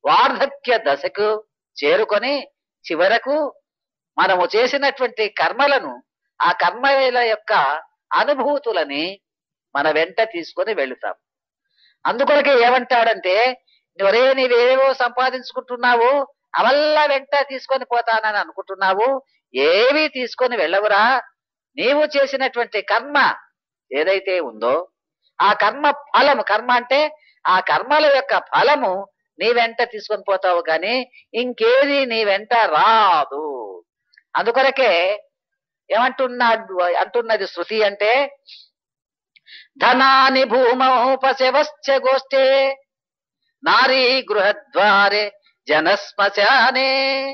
వార్ధక్య దశకు చేరుకొని చివరకు మనము చేసినటువంటి కర్మలను ఆ కర్మల యొక్క అనుభూతులని మన వెంట తీసుకొని వెళుతాం అందుకొరకే ఏమంటాడంటే ఒరే నీవేవో సంపాదించుకుంటున్నావు అవల్లా వెంట తీసుకొని పోతానని అనుకుంటున్నావు ఏవి తీసుకొని వెళ్ళవురా నీవు చేసినటువంటి కర్మ ఏదైతే ఉందో ఆ కర్మ ఫలము కర్మ అంటే ఆ కర్మల యొక్క ఫలము నీ వెంట తీసుకొని పోతావు కానీ ఇంకేది నీ వెంట రాదు అందుకొరకే ఏమంటున్నాడు అంటున్నది శృతి అంటే ధనాని భూమౌ పశవశ్చ గోష్ఠే నారీ గృహద్వారే జనశ్మశానే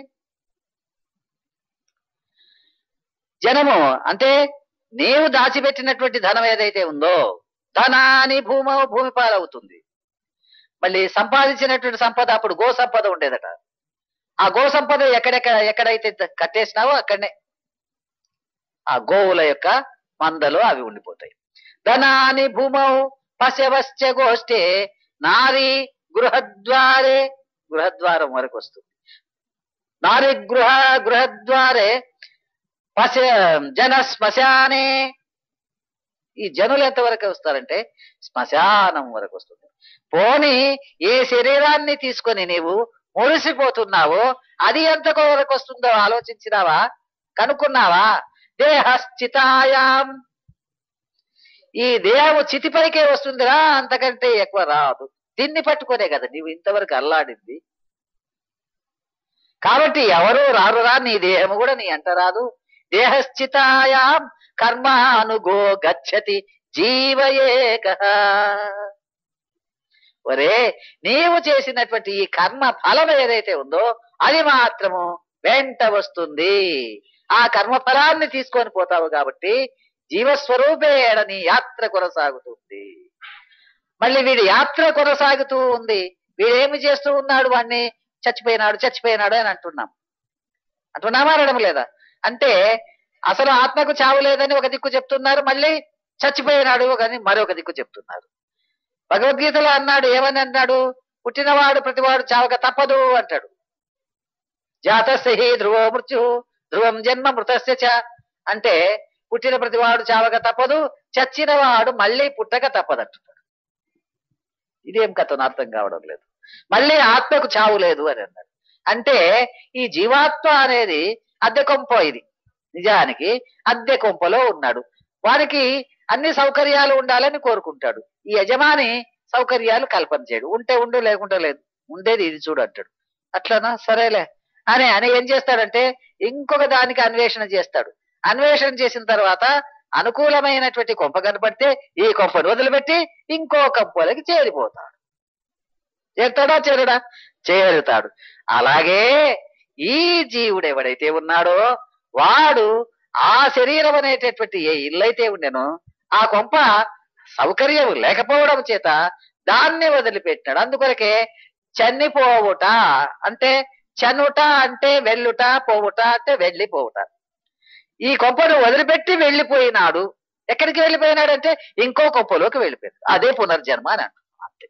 జనము అంటే నీవు దాచిపెట్టినటువంటి ధనం ఏదైతే ఉందో ధనాని భూమో భూమి పాలవుతుంది మళ్ళీ సంపాదించినటువంటి సంపద అప్పుడు గో సంపద ఉండేదట ఆ గో సంపద ఎక్కడెక్కడ ఎక్కడైతే కట్టేసినావో అక్కడనే ఆ గోవుల యొక్క మందలో అవి ఉండిపోతాయి ధనాని భూమౌ పశవశ్చ గోష్ఠే నారీ గృహద్వారే గృహద్వారం వరకు వస్తుంది నారీ గృహ గృహద్వారే పశ జన శ్మశానే ఈ జనులు ఎంత వరకు వస్తారంటే శ్మశానం వరకు వస్తుంది పోని ఏ శరీరాన్ని తీసుకొని నీవు మురిసిపోతున్నావో అది ఎంత వరకు వస్తుందో ఆలోచించినావా కనుక్కున్నావా దేహశ్చితాయాం ఈ దేహము చితిపైకే వస్తుందిరా అంతకంటే ఎక్కువ రాదు దీన్ని పట్టుకునే కదా నీవు ఇంతవరకు అల్లాడింది కాబట్టి ఎవరు రారురా నీ దేహము కూడా నీ అంట రాదు దేహశ్చితాయాం కర్మ అనుగో గచ్చతి జీవయేక ఒరే నీవు చేసినటువంటి ఈ కర్మ ఫలం ఏదైతే ఉందో అది మాత్రము వెంట వస్తుంది ఆ కర్మ ఫలాన్ని తీసుకొని పోతావు కాబట్టి జీవస్వరూపేణ నీ యాత్ర కొనసాగుతుంది మళ్ళీ వీడి యాత్ర కొనసాగుతూ ఉంది వీడేమి చేస్తూ ఉన్నాడు వాడిని చచ్చిపోయినాడు చచ్చిపోయినాడు అని అంటున్నాం అంటున్నామా అనడం లేదా అంటే అసలు ఆత్మకు చావు లేదని ఒక దిక్కు చెప్తున్నారు మళ్ళీ చచ్చిపోయినాడు అని మరొక దిక్కు చెప్తున్నారు భగవద్గీతలో అన్నాడు ఏమని అన్నాడు పుట్టినవాడు ప్రతివాడు చావక తప్పదు అంటాడు జాతస్య ధ్రువో మృత్యు ధ్రువం జన్మ మృతస్య చ అంటే పుట్టిన ప్రతివాడు చావక తప్పదు చచ్చిన వాడు మళ్ళీ పుట్టక తప్పదంటున్నాడు ఇదేం కథను అర్థం కావడం లేదు మళ్ళీ ఆత్మకు చావు లేదు అని అన్నాడు అంటే ఈ జీవాత్మ అనేది అద్దె కొంప ఇది నిజానికి అద్దె కొంపలో ఉన్నాడు వారికి అన్ని సౌకర్యాలు ఉండాలని కోరుకుంటాడు ఈ యజమాని సౌకర్యాలు కల్పన చేయడు ఉంటే ఉండు లేకుంటే లేదు ఉండేది ఇది చూడు అంటాడు అట్లనా సరేలే అని అని ఏం చేస్తాడంటే ఇంకొక దానికి అన్వేషణ చేస్తాడు అన్వేషణ చేసిన తర్వాత అనుకూలమైనటువంటి కొంప కనపడితే ఈ కొంపను వదిలిపెట్టి ఇంకో కొంపలకి చేరిపోతాడు చేరుతాడా చేరుడా చేరుతాడు అలాగే ఈ జీవుడు ఎవడైతే ఉన్నాడో వాడు ఆ శరీరం అనేటటువంటి ఏ ఇల్లైతే ఉండెనో ఆ కొంప సౌకర్యం లేకపోవడం చేత దాన్ని వదిలిపెట్టాడు అందుకొరకే చనిపోవుట అంటే చనుట అంటే వెళ్ళుట పోవుట అంటే వెళ్ళిపోవుట ఈ కొంపను వదిలిపెట్టి వెళ్ళిపోయినాడు ఎక్కడికి వెళ్ళిపోయినాడంటే ఇంకో కొంపలోకి వెళ్ళిపోయాడు అదే పునర్జన్మ అని అంటున్నాం అంతే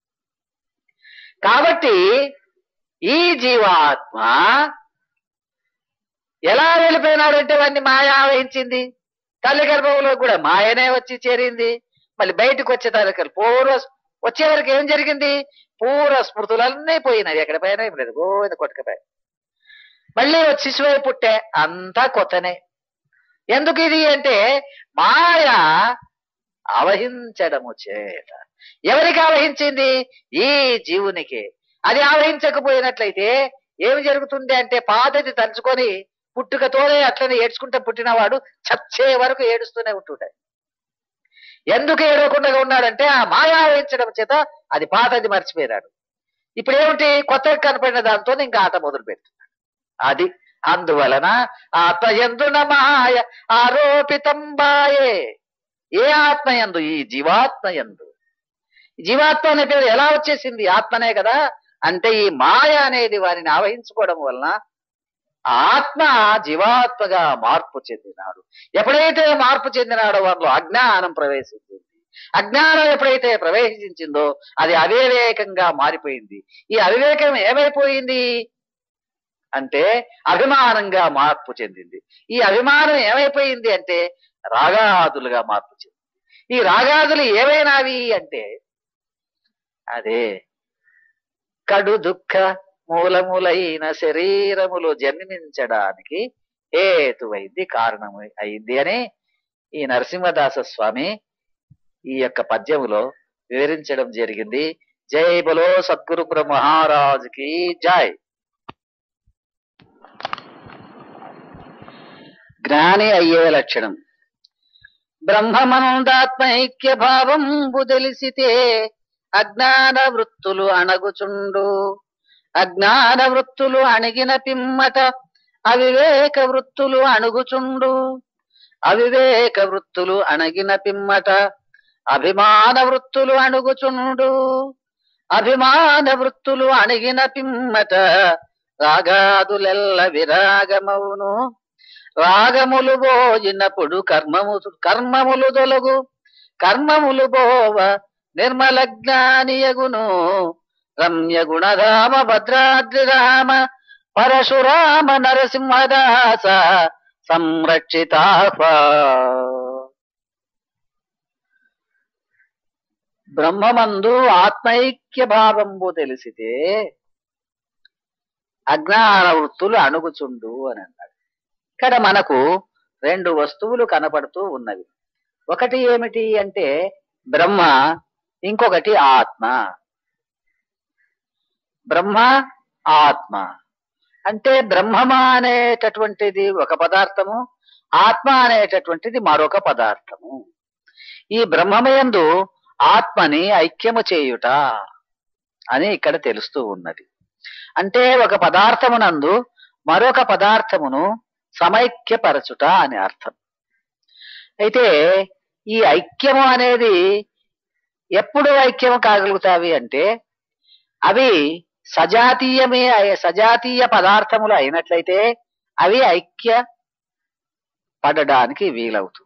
కాబట్టి ఈ జీవాత్మ ఎలా వెళ్ళిపోయినాడంటే వాడిని మాయ ఆవహించింది తల్లి గర్భంలో కూడా మాయనే వచ్చి చేరింది మళ్ళీ బయటకు వచ్చే తల్లి పూర్వ వచ్చే వరకు ఏం జరిగింది పూర్వ స్మృతులన్నీ పోయినవి ఎక్కడ పైన ఏం లేదు గోవింద కొట్టకపోయి మళ్ళీ వచ్చి శిశువై పుట్టే అంతా కొత్తనే ఎందుకు ఇది అంటే మాయ ఆవహించడము చేత ఎవరికి ఆవహించింది ఈ జీవునికి అది ఆవహించకపోయినట్లయితే ఏమి జరుగుతుంది అంటే పాతది తలుచుకొని పుట్టుకతోనే అట్లనే ఏడ్చుకుంటూ పుట్టినవాడు చచ్చే వరకు ఏడుస్తూనే ఉంటుంటాడు ఎందుకు ఏడవకుండా ఉన్నాడంటే ఆ మాయ ఆవహించడం చేత అది పాతది మర్చిపోయినాడు ఇప్పుడు ఏమిటి కొత్తగా కనపడిన దాంతో ఇంకా ఆట మొదలు పెడుతున్నాడు అది అందువలన ఆత్మ ఎందున మాయ ఆరోపితం బాయే ఏ ఆత్మ ఎందు ఈ జీవాత్మ ఎందు జీవాత్మ అనే పేరు ఎలా వచ్చేసింది ఆత్మనే కదా అంటే ఈ మాయ అనేది వారిని ఆవహించుకోవడం వలన ఆత్మ జీవాత్మగా మార్పు చెందినాడు ఎప్పుడైతే మార్పు చెందినాడో వారిలో అజ్ఞానం ప్రవేశించింది అజ్ఞానం ఎప్పుడైతే ప్రవేశించిందో అది అవివేకంగా మారిపోయింది ఈ అవివేకం ఏమైపోయింది అంటే అభిమానంగా మార్పు చెందింది ఈ అభిమానం ఏమైపోయింది అంటే రాగాదులుగా మార్పు చెందింది ఈ రాగాదులు ఏమైనావి అంటే అదే కడు దుఃఖ మూలములైన శరీరములు జన్మించడానికి హేతువైంది కారణము అయింది అని ఈ నరసింహదాస స్వామి ఈ యొక్క పద్యములో వివరించడం జరిగింది జై బలో సద్గురు మహారాజుకి జై జ్ఞాని అయ్యే లక్షణం బ్రహ్మమనుందాత్మైక్య భావంబు తెలిసితే అజ్ఞాన వృత్తులు అణగుచుండు అజ్ఞాన వృత్తులు అణిగిన పిమ్మట అవివేక వృత్తులు అణుగుచుండు అవివేక వృత్తులు అణగిన పిమ్మట అభిమాన వృత్తులు అణుగుచుండు అభిమాన వృత్తులు అణిగిన పిమ్మట రాగాదులెల్ల విరాగమవును రాగములు బోజినప్పుడు కర్మము కర్మములు తొలగు కర్మములు బోవ నిర్మల జ్ఞానియగును రమ్య గుణధామ భద్రాద్రి రామ పరశురామ నరసింహదాస సంరక్షిత బ్రహ్మమందు ఆత్మైక్య భావంబు తెలిసితే అజ్ఞాన వృత్తులు అణుగుచుండు అని అన్నాడు ఇక్కడ మనకు రెండు వస్తువులు కనపడుతూ ఉన్నవి ఒకటి ఏమిటి అంటే బ్రహ్మ ఇంకొకటి ఆత్మ బ్రహ్మ ఆత్మ అంటే బ్రహ్మమ అనేటటువంటిది ఒక పదార్థము ఆత్మ అనేటటువంటిది మరొక పదార్థము ఈ బ్రహ్మమయందు ఆత్మని ఐక్యము చేయుట అని ఇక్కడ తెలుస్తూ ఉన్నది అంటే ఒక పదార్థమునందు మరొక పదార్థమును సమైక్యపరచుట అని అర్థం అయితే ఈ ఐక్యము అనేది ఎప్పుడు ఐక్యము కాగలుగుతావి అంటే అవి సజాతీయమే అయి- సజాతీయ పదార్థములు అయినట్లయితే అవి ఐక్య పడడానికి వీలవుతుంది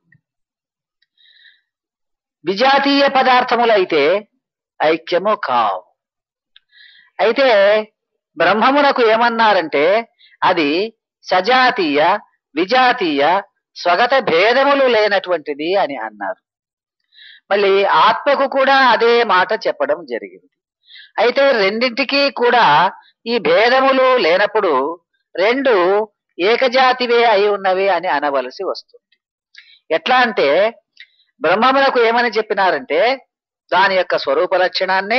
విజాతీయ పదార్థములైతే ఐక్యము కావు అయితే బ్రహ్మమునకు ఏమన్నారంటే అది సజాతీయ విజాతీయ స్వగత భేదములు లేనటువంటిది అని అన్నారు మళ్ళీ ఆత్మకు కూడా అదే మాట చెప్పడం జరిగింది అయితే రెండింటికి కూడా ఈ భేదములు లేనప్పుడు రెండు ఏకజాతివే అయి ఉన్నవి అని అనవలసి వస్తుంది ఎట్లా అంటే బ్రహ్మమునకు ఏమని చెప్పినారంటే దాని యొక్క స్వరూప లక్షణాన్ని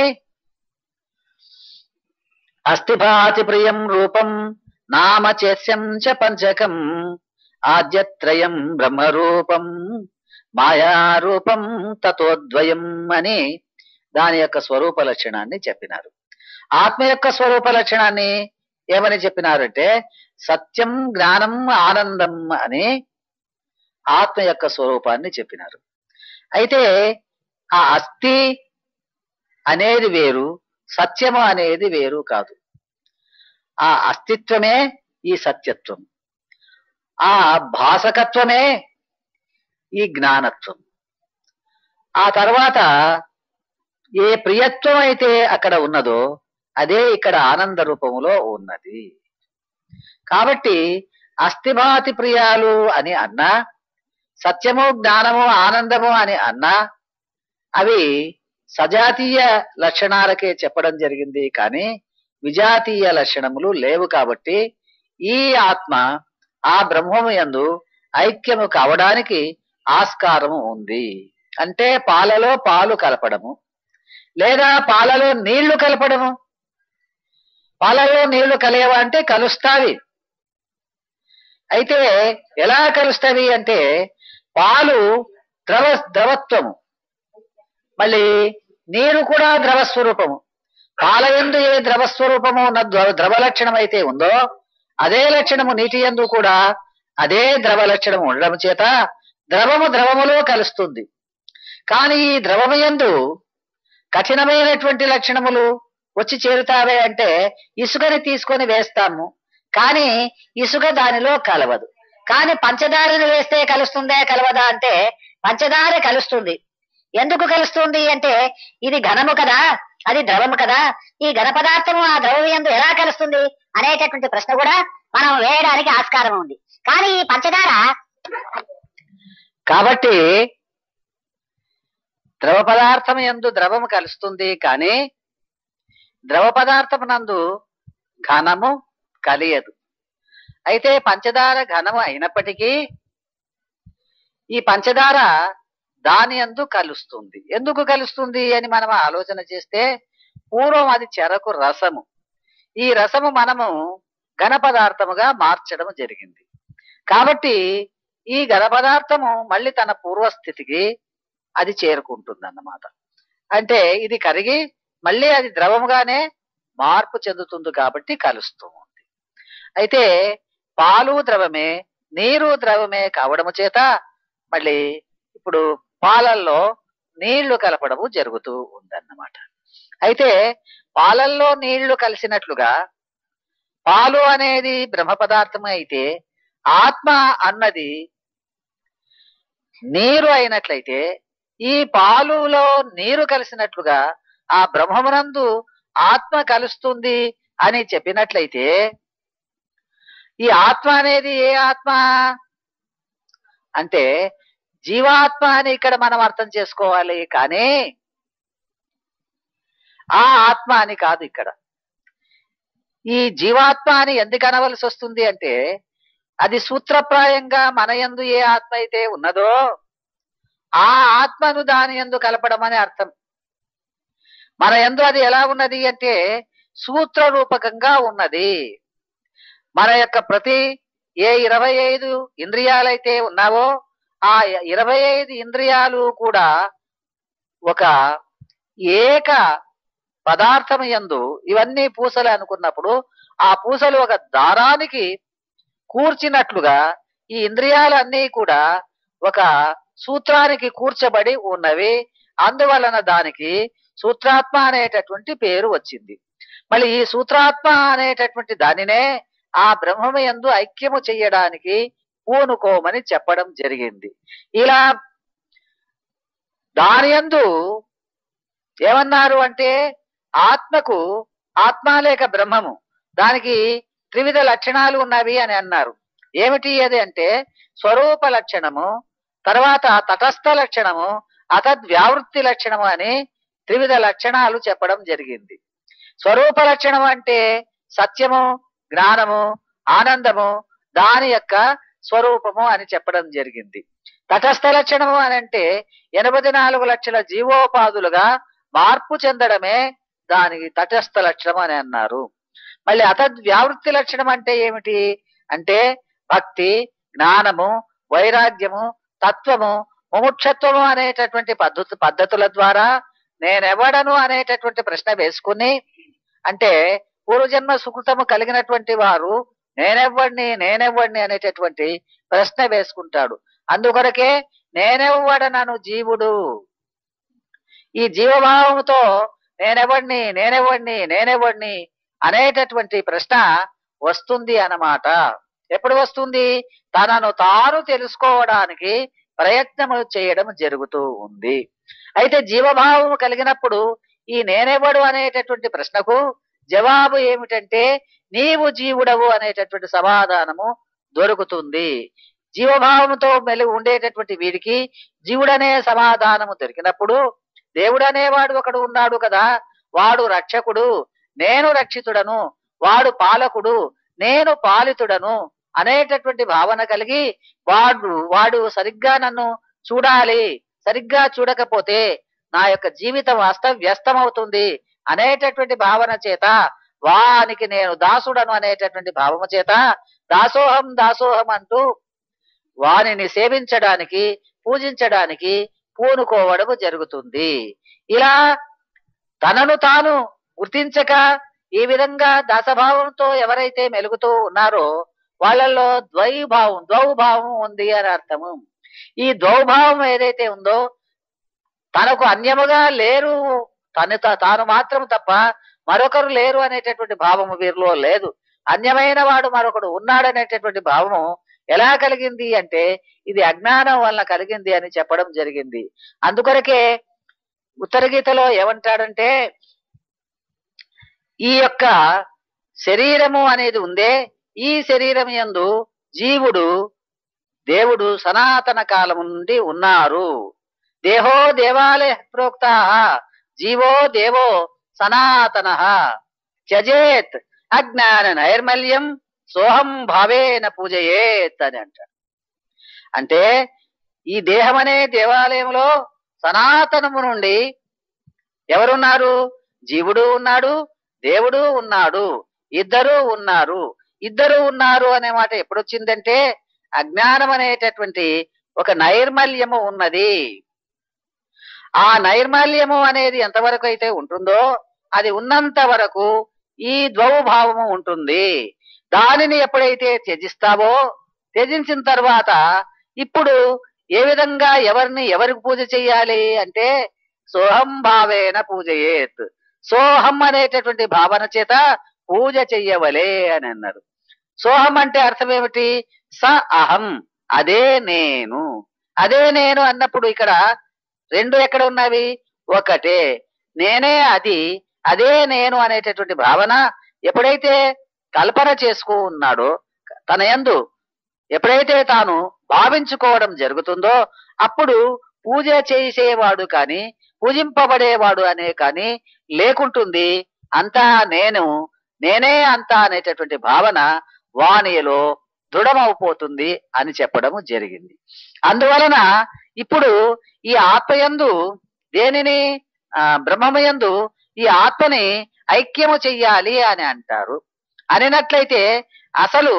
అస్థిభాతి ప్రియం రూపం నామచేస్యం చ పంచకం ఆద్యత్రయం బ్రహ్మరూపం మాయారూపం తతోద్వయం అని దాని యొక్క స్వరూప లక్షణాన్ని చెప్పినారు ఆత్మ యొక్క స్వరూప లక్షణాన్ని ఏమని చెప్పినారంటే సత్యం జ్ఞానం ఆనందం అని ఆత్మ యొక్క స్వరూపాన్ని చెప్పినారు అయితే ఆ అస్థి అనేది వేరు సత్యము అనేది వేరు కాదు ఆ అస్తిత్వమే ఈ సత్యత్వం ఆ భాసకత్వమే ఈ జ్ఞానత్వం ఆ తర్వాత ఏ ప్రియత్వం అయితే అక్కడ ఉన్నదో అదే ఇక్కడ ఆనంద రూపములో ఉన్నది కాబట్టి అస్థిభాతి ప్రియాలు అని అన్నా సత్యము జ్ఞానము ఆనందము అని అన్నా అవి సజాతీయ లక్షణాలకే చెప్పడం జరిగింది కానీ విజాతీయ లక్షణములు లేవు కాబట్టి ఈ ఆత్మ ఆ బ్రహ్మము యందు ఐక్యము కావడానికి ఆస్కారము ఉంది అంటే పాలలో పాలు కలపడము లేదా పాలలో నీళ్లు కలపడము పాలలో నీళ్లు కలియవా అంటే కలుస్తావి అయితే ఎలా కలుస్తావి అంటే పాలు ద్రవ ద్రవత్వము మళ్ళీ నీరు కూడా ద్రవ స్వరూపము పాల ఎందు ఏ ద్రవ స్వరూపము ఉన్న ద్రవ ద్రవ లక్షణం అయితే ఉందో అదే లక్షణము నీటి ఎందు కూడా అదే ద్రవ లక్షణము ఉండడం చేత ద్రవము ద్రవములో కలుస్తుంది కానీ ఈ ద్రవము యందు కఠినమైనటువంటి లక్షణములు వచ్చి చేరుతావే అంటే ఇసుకని తీసుకొని వేస్తాము కానీ ఇసుక దానిలో కలవదు కానీ పంచదారని వేస్తే కలుస్తుందా కలవదా అంటే పంచదార కలుస్తుంది ఎందుకు కలుస్తుంది అంటే ఇది ఘనము కదా అది ద్రవము కదా ఈ ఘన పదార్థము ఆ ద్రవము ఎందు ఎలా కలుస్తుంది అనేటటువంటి ప్రశ్న కూడా మనం వేయడానికి ఆస్కారం ఉంది కానీ ఈ పంచదార కాబట్టి ద్రవ పదార్థం ఎందు ద్రవము కలుస్తుంది కానీ ద్రవ పదార్థం నందు ఘనము కలియదు అయితే పంచదార ఘనము అయినప్పటికీ ఈ పంచదార దాని అందు కలుస్తుంది ఎందుకు కలుస్తుంది అని మనం ఆలోచన చేస్తే పూర్వం అది చెరకు రసము ఈ రసము మనము ఘన పదార్థముగా మార్చడం జరిగింది కాబట్టి ఈ ఘన పదార్థము మళ్ళీ తన పూర్వస్థితికి అది చేరుకుంటుంది అన్నమాట అంటే ఇది కరిగి మళ్ళీ అది ద్రవముగానే మార్పు చెందుతుంది కాబట్టి కలుస్తూ ఉంది అయితే పాలు ద్రవమే నీరు ద్రవమే కావడము చేత మళ్ళీ ఇప్పుడు పాలల్లో నీళ్లు కలపడము జరుగుతూ ఉందన్నమాట అయితే పాలల్లో నీళ్లు కలిసినట్లుగా పాలు అనేది బ్రహ్మ పదార్థం అయితే ఆత్మ అన్నది నీరు అయినట్లయితే ఈ పాలులో నీరు కలిసినట్లుగా ఆ బ్రహ్మమునందు ఆత్మ కలుస్తుంది అని చెప్పినట్లయితే ఈ ఆత్మ అనేది ఏ ఆత్మ అంటే జీవాత్మ అని ఇక్కడ మనం అర్థం చేసుకోవాలి కానీ ఆ ఆత్మ అని కాదు ఇక్కడ ఈ జీవాత్మ అని ఎందుకు అనవలసి వస్తుంది అంటే అది సూత్రప్రాయంగా మన యందు ఏ ఆత్మ అయితే ఉన్నదో ఆ ఆత్మను దాని యందు కలపడం అని అర్థం మన యందు అది ఎలా ఉన్నది అంటే సూత్ర రూపకంగా ఉన్నది మన యొక్క ప్రతి ఏ ఇరవై ఐదు ఇంద్రియాలైతే ఉన్నావో ఆ ఇరవై ఐదు ఇంద్రియాలు కూడా ఒక ఏక పదార్థం యందు ఇవన్నీ పూసలు అనుకున్నప్పుడు ఆ పూసలు ఒక దారానికి కూర్చినట్లుగా ఈ ఇంద్రియాలన్నీ కూడా ఒక సూత్రానికి కూర్చబడి ఉన్నవి అందువలన దానికి సూత్రాత్మ అనేటటువంటి పేరు వచ్చింది మళ్ళీ ఈ సూత్రాత్మ అనేటటువంటి దానినే ఆ బ్రహ్మము యందు ఐక్యము చెయ్యడానికి పూనుకోమని చెప్పడం జరిగింది ఇలా దాని యందు ఏమన్నారు అంటే ఆత్మకు ఆత్మ లేక బ్రహ్మము దానికి త్రివిధ లక్షణాలు ఉన్నవి అని అన్నారు ఏమిటి అది అంటే స్వరూప లక్షణము తర్వాత తటస్థ లక్షణము అతద్వ్యావృత్తి లక్షణము అని త్రివిధ లక్షణాలు చెప్పడం జరిగింది స్వరూప లక్షణం అంటే సత్యము జ్ఞానము ఆనందము దాని యొక్క స్వరూపము అని చెప్పడం జరిగింది తటస్థ లక్షణము అని అంటే ఎనభై నాలుగు లక్షల జీవోపాధులుగా మార్పు చెందడమే దానికి తటస్థ లక్షణం అని అన్నారు మళ్ళీ అతద్వ్యావృత్తి లక్షణం అంటే ఏమిటి అంటే భక్తి జ్ఞానము వైరాగ్యము తత్వము ముముక్షత్వము అనేటటువంటి పద్ధతి పద్ధతుల ద్వారా నేనెవడను అనేటటువంటి ప్రశ్న వేసుకుని అంటే పూర్వజన్మ సుకృతము కలిగినటువంటి వారు నేనెవ్వడిని నేనెవ్వడిని అనేటటువంటి ప్రశ్న వేసుకుంటాడు అందుకొరకే నేనెవ్వడనను జీవుడు ఈ జీవభావముతో నేనెవడిని నేనెవడిని నేనెవడిని అనేటటువంటి ప్రశ్న వస్తుంది అన్నమాట ఎప్పుడు వస్తుంది తనను తాను తెలుసుకోవడానికి ప్రయత్నము చేయడం జరుగుతూ ఉంది అయితే జీవభావము కలిగినప్పుడు ఈ నేనెవడు అనేటటువంటి ప్రశ్నకు జవాబు ఏమిటంటే నీవు జీవుడవు అనేటటువంటి సమాధానము దొరుకుతుంది జీవభావముతో మెలిగి ఉండేటటువంటి వీరికి జీవుడనే సమాధానము దొరికినప్పుడు దేవుడనేవాడు ఒకడు ఉన్నాడు కదా వాడు రక్షకుడు నేను రక్షితుడను వాడు పాలకుడు నేను పాలితుడను అనేటటువంటి భావన కలిగి వాడు వాడు సరిగ్గా నన్ను చూడాలి సరిగ్గా చూడకపోతే నా యొక్క జీవితం అస్తవ్యస్తమవుతుంది అనేటటువంటి భావన చేత వానికి నేను దాసుడను అనేటటువంటి భావము చేత దాసోహం దాసోహం అంటూ వానిని సేవించడానికి పూజించడానికి పూనుకోవడము జరుగుతుంది ఇలా తనను తాను గుర్తించక ఈ విధంగా దాసభావంతో ఎవరైతే మెలుగుతూ ఉన్నారో వాళ్ళల్లో ద్వైభావం ద్వౌభావం ఉంది అని అర్థము ఈ ద్వౌభావం ఏదైతే ఉందో తనకు అన్యముగా లేరు తను తా- తాను మాత్రం తప్ప మరొకరు లేరు అనేటటువంటి భావము వీరిలో లేదు అన్యమైన వాడు మరొకడు ఉన్నాడనేటటువంటి భావము ఎలా కలిగింది అంటే ఇది అజ్ఞానం వలన కలిగింది అని చెప్పడం జరిగింది అందుకొరకే ఉత్తర గీతలో ఏమంటాడంటే ఈ యొక్క శరీరము అనేది ఉందే ఈ శరీరం యందు జీవుడు దేవుడు సనాతన కాలము నుండి ఉన్నారు దేహో దేవాలయ ప్రోక్త జీవో దేవో సనాతన త్యజేత్ అజ్ఞాన నైర్మల్యం సోహం భావేన పూజయేత్ అని అంటాడు అంటే ఈ దేహం అనే దేవాలయంలో సనాతనము నుండి ఎవరున్నారు జీవుడు ఉన్నాడు దేవుడు ఉన్నాడు ఇద్దరు ఉన్నారు ఇద్దరు ఉన్నారు అనే మాట ఎప్పుడొచ్చిందంటే అజ్ఞానం అనేటటువంటి ఒక నైర్మల్యము ఉన్నది ఆ నైర్మల్యము అనేది ఎంతవరకు అయితే ఉంటుందో అది ఉన్నంత వరకు ఈ ద్వౌభావము ఉంటుంది దానిని ఎప్పుడైతే త్యజిస్తావో త్యజించిన తర్వాత ఇప్పుడు ఏ విధంగా ఎవరిని ఎవరికి పూజ చెయ్యాలి అంటే సోహం భావేన పూజయేత్ సోహం అనేటటువంటి భావన చేత పూజ చెయ్యవలే అని అన్నారు సోహం అంటే అర్థం ఏమిటి స అహం అదే నేను అదే నేను అన్నప్పుడు ఇక్కడ రెండు ఎక్కడ ఉన్నవి ఒకటే నేనే అది అదే నేను అనేటటువంటి భావన ఎప్పుడైతే కల్పన చేసుకు ఉన్నాడో తన యందు ఎప్పుడైతే తాను భావించుకోవడం జరుగుతుందో అప్పుడు పూజ చేసేవాడు కాని పూజింపబడేవాడు అనే కాని లేకుంటుంది అంతా నేను నేనే అంతా అనేటటువంటి భావన వాణిలో దృఢమైపోతుంది అని చెప్పడం జరిగింది అందువలన ఇప్పుడు ఈ ఆత్మయందు దేనిని ఆ బ్రహ్మమయందు ఈ ఆత్మని ఐక్యము చెయ్యాలి అని అంటారు అనినట్లయితే అసలు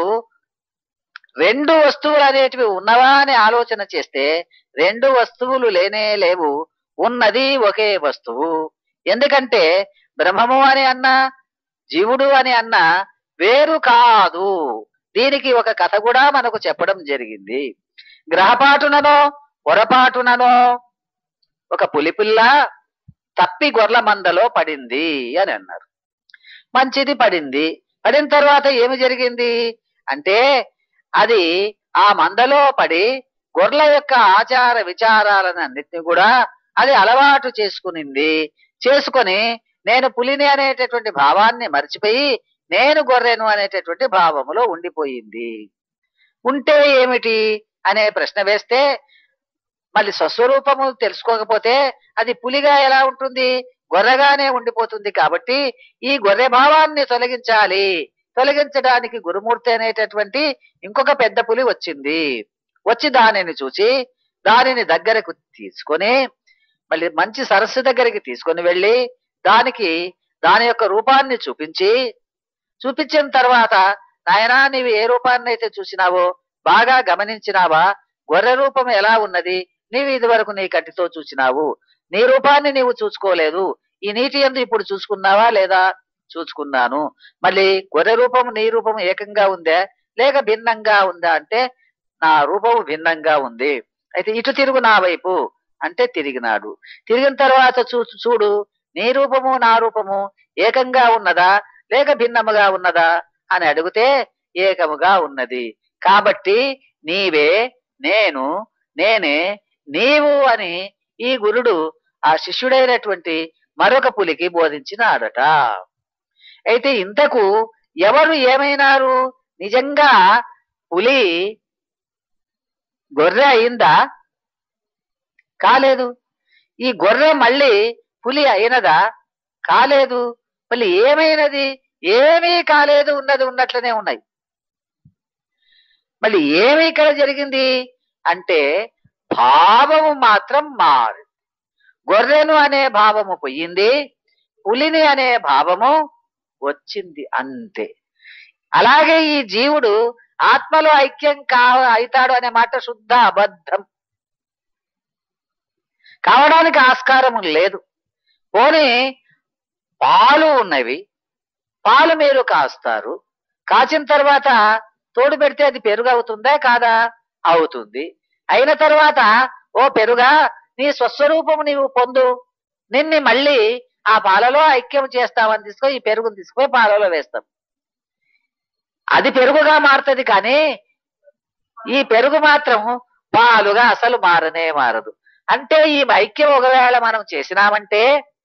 రెండు వస్తువులు అనేటివి ఉన్నవా అని ఆలోచన చేస్తే రెండు వస్తువులు లేనే లేవు ఉన్నది ఒకే వస్తువు ఎందుకంటే బ్రహ్మము అని అన్నా జీవుడు అని అన్నా వేరు కాదు దీనికి ఒక కథ కూడా మనకు చెప్పడం జరిగింది గ్రహపాటుననో పొరపాటుననో ఒక పులిపిల్ల తప్పి గొర్ల మందలో పడింది అని అన్నారు మంచిది పడింది పడిన తర్వాత ఏమి జరిగింది అంటే అది ఆ మందలో పడి గొర్రెల యొక్క ఆచార విచారాలను అన్నిటిని కూడా అది అలవాటు చేసుకునింది చేసుకొని నేను పులిని అనేటటువంటి భావాన్ని మర్చిపోయి నేను గొర్రెను అనేటటువంటి భావములో ఉండిపోయింది ఉంటే ఏమిటి అనే ప్రశ్న వేస్తే మళ్ళీ స్వస్వరూపము తెలుసుకోకపోతే అది పులిగా ఎలా ఉంటుంది గొర్రెగానే ఉండిపోతుంది కాబట్టి ఈ గొర్రె భావాన్ని తొలగించాలి తొలగించడానికి గురుమూర్తి అనేటటువంటి ఇంకొక పెద్ద పులి వచ్చింది వచ్చి దానిని చూసి దానిని దగ్గరకు తీసుకొని మళ్ళీ మంచి సరస్సు దగ్గరికి తీసుకొని వెళ్ళి దానికి దాని యొక్క రూపాన్ని చూపించి చూపించిన తర్వాత నాయనా నీవు ఏ రూపాన్ని అయితే చూసినావో బాగా గమనించినావా గొర్రె రూపం ఎలా ఉన్నది నీవు ఇది వరకు నీ కంటితో చూసినావు నీ రూపాన్ని నీవు చూసుకోలేదు ఈ నీటి ఎందు ఇప్పుడు చూసుకున్నావా లేదా చూసుకున్నాను మళ్ళీ గొర్రె రూపం నీ రూపం ఏకంగా ఉందా లేక భిన్నంగా ఉందా అంటే నా రూపము భిన్నంగా ఉంది అయితే ఇటు తిరుగు నా వైపు అంటే తిరిగినాడు తిరిగిన తర్వాత చూ చూడు నీ రూపము నా రూపము ఏకంగా ఉన్నదా లేక భిన్నముగా ఉన్నదా అని అడిగితే ఏకముగా ఉన్నది కాబట్టి నీవే నేను నేనే నీవు అని ఈ గురుడు ఆ శిష్యుడైనటువంటి మరొక పులికి బోధించినాడట అయితే ఇంతకు ఎవరు ఏమైనారు నిజంగా పులి గొర్రె అయిందా కాలేదు ఈ గొర్రె మళ్ళీ పులి అయినదా కాలేదు మళ్ళీ ఏమైనది ఏమీ కాలేదు ఉన్నది ఉన్నట్లనే ఉన్నాయి మళ్ళీ ఏమి ఇక్కడ జరిగింది అంటే భావము మాత్రం మారు గొర్రెను అనే భావము పోయింది పులిని అనే భావము వచ్చింది అంతే అలాగే ఈ జీవుడు ఆత్మలో ఐక్యం కా అవుతాడు అనే మాట శుద్ధ అబద్ధం కావడానికి ఆస్కారం లేదు పోనీ పాలు ఉన్నవి పాలు మీరు కాస్తారు కాచిన తర్వాత తోడు పెడితే అది పెరుగు అవుతుందా కాదా అవుతుంది అయిన తర్వాత ఓ పెరుగా నీ స్వస్వరూపము నీవు పొందు నిన్ను మళ్ళీ ఆ పాలలో ఐక్యం చేస్తామని తీసుకో ఈ పెరుగుని తీసుకుపోయి పాలలో వేస్తాం అది పెరుగుగా మారుతుంది కానీ ఈ పెరుగు మాత్రం పాలుగా అసలు మారనే మారదు అంటే ఈ ఐక్యం ఒకవేళ మనం చేసినామంటే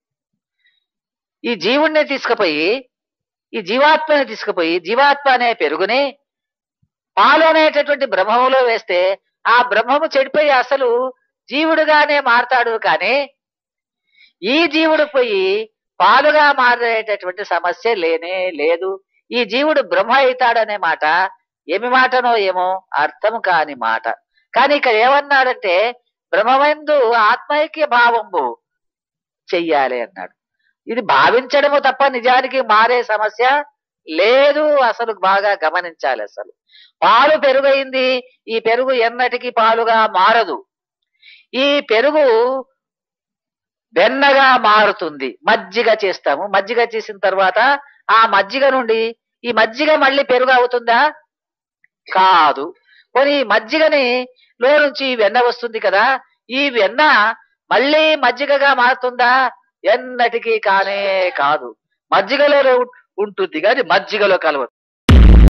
ఈ జీవుణ్ణి తీసుకుపోయి ఈ జీవాత్మని తీసుకుపోయి జీవాత్మ అనే పెరుగుని పాలు అనేటటువంటి బ్రహ్మములో వేస్తే ఆ బ్రహ్మము చెడిపోయి అసలు జీవుడుగానే మారతాడు కానీ ఈ జీవుడు పోయి పాలుగా మారేటటువంటి సమస్య లేనే లేదు ఈ జీవుడు బ్రహ్మ అవుతాడనే మాట ఏమి మాటనో ఏమో అర్థం కాని మాట కానీ ఇక్కడ ఏమన్నాడంటే బ్రహ్మమందు ఆత్మైక్య భావంబు చెయ్యాలి అన్నాడు ఇది భావించడము తప్ప నిజానికి మారే సమస్య లేదు అసలు బాగా గమనించాలి అసలు పాలు పెరుగైంది ఈ పెరుగు ఎన్నటికి పాలుగా మారదు ఈ పెరుగు వెన్నగా మారుతుంది మజ్జిగ చేస్తాము మజ్జిగ చేసిన తర్వాత ఆ మజ్జిగ నుండి ఈ మజ్జిగ మళ్ళీ పెరుగు అవుతుందా కాదు పోనీ ఈ మజ్జిగని లో నుంచి వెన్న వస్తుంది కదా ఈ వెన్న మళ్ళీ మజ్జిగగా మారుతుందా ఎన్నటికీ కానే కాదు మజ్జిగలో ఉంటుంది కానీ మజ్జిగలో కలవదు